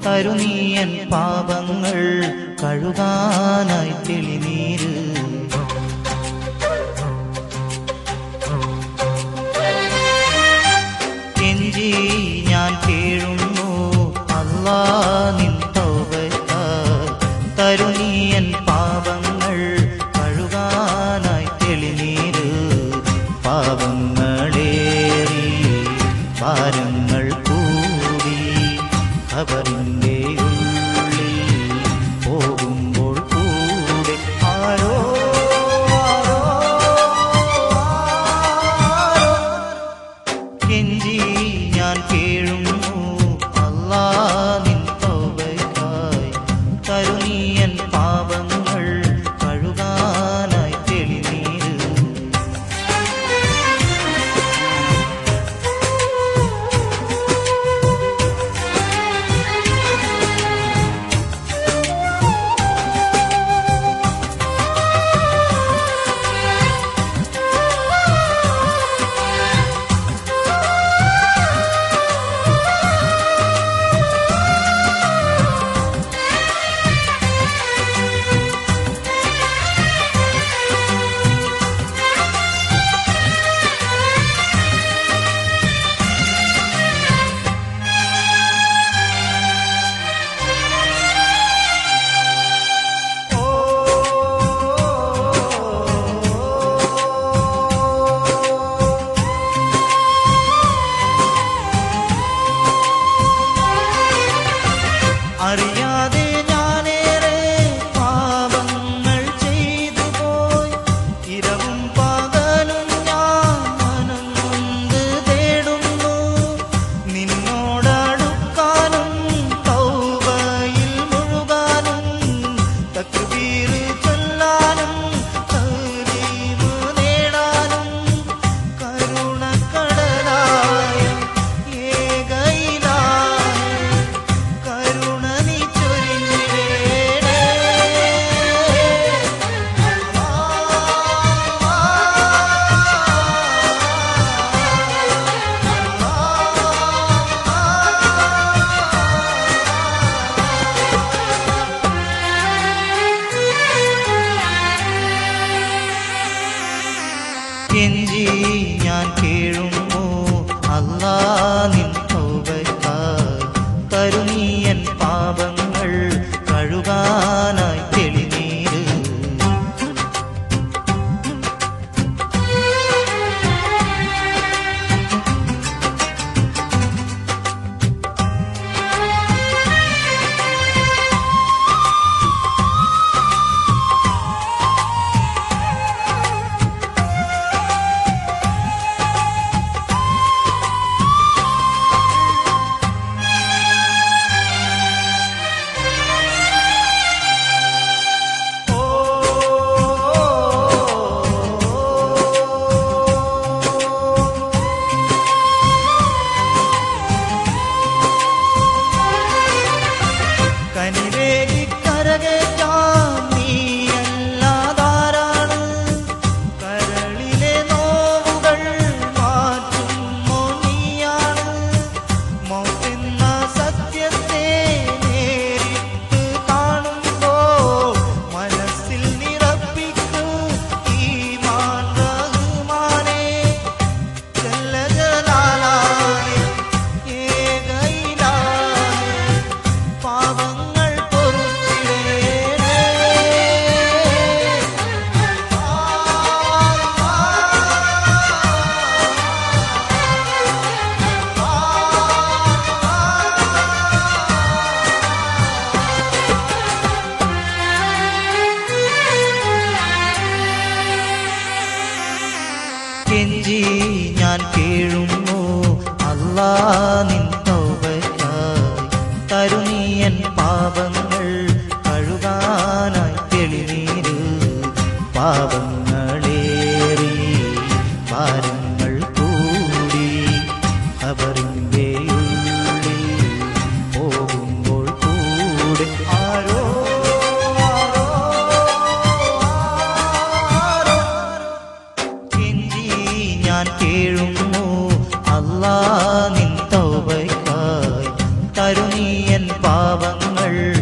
തരുനീയൻ പാപങ്ങൾ കഴുകാനായി തെളിനീര് കെഞ്ചി ഞാൻ കേഴുന്നു അല്ലാ നിൻ തൗബത്താൽ തരുനീയൻ പാപങ്ങൾ കഴുകാനായി തെളിനീര് പാപങ്ങളേറി ഭാരങ്ങൾ കൂടി അവരിൻ്റെ ഉള്ളിൽ പോകുമ്പോൾ കൂടെ ആരോ ആരോ ആരോ കെഞ്ചി ഞാൻ കേഴുന്നു അല്ലാ നിൻ തൗബയ്ക്കായി കരുണീയൻ പാപങ്ങൾ കഴുകാനായി തെളിനീര് അറിയാതെ ഞാനേറെ പാപങ്ങൾ ചെയ്തു പോയി ഇരവും പകലും ഞാൻ മനം നൊന്ത് തേടുന്നു നിന്നോടടുക്കാനും തൗബയിൽ മുഴുകാനും തക്ബീർ ചൊല്ലാനും തഹ്ലീൽ നേടാനും കരുണക്കടലായ ഏകയിലായ കരുണ നീ ചൊരിഞ്ഞിടേണേ കെഞ്ചി ഞാൻ കേഴുന്നു അല്ലാ നിൻ തൗബയ്ക്കായി കരുണീയൻ പാപങ്ങൾ കഴുകാനായി തെളിനീര് കനിവേലി കരകേറ്റാം നീയല്ലാതാരാണ് കരളിലെ നോവുകൾ മാറ്റുമോ നീയാണ് മൗത്തെന്ന സത്യത്തെ നേരിട്ട് കാണുമ്പോൾ മനസ്സിൽ നിറപ്പിക്കൂ ഈ മാൻ ജലജലാലായ ഏകയിലായ പാവങ്ങൾ പൊറുത്തിടേണേ കെഞ്ചി ഞാൻ കേഴുന്നു അല്ലാ നിൻ തൗബയ്ക്കായി തരുണീയൻ പാപങ്ങൾ കഴുകാനായി തെളിനീര് പാപങ്ങളേറി ഭാരങ്ങൾ കൂടി അവരിൻ്റെ ഉള്ളിൽ പോകുമ്പോൾ കൂടെ ആരോ ആരോ ആരോ കെഞ്ചി ഞാൻ കേഴുന്നു അല്ലാ നിൻ തൗബയ്ക്കായി തരുണീയൻ പാപങ്ങൾ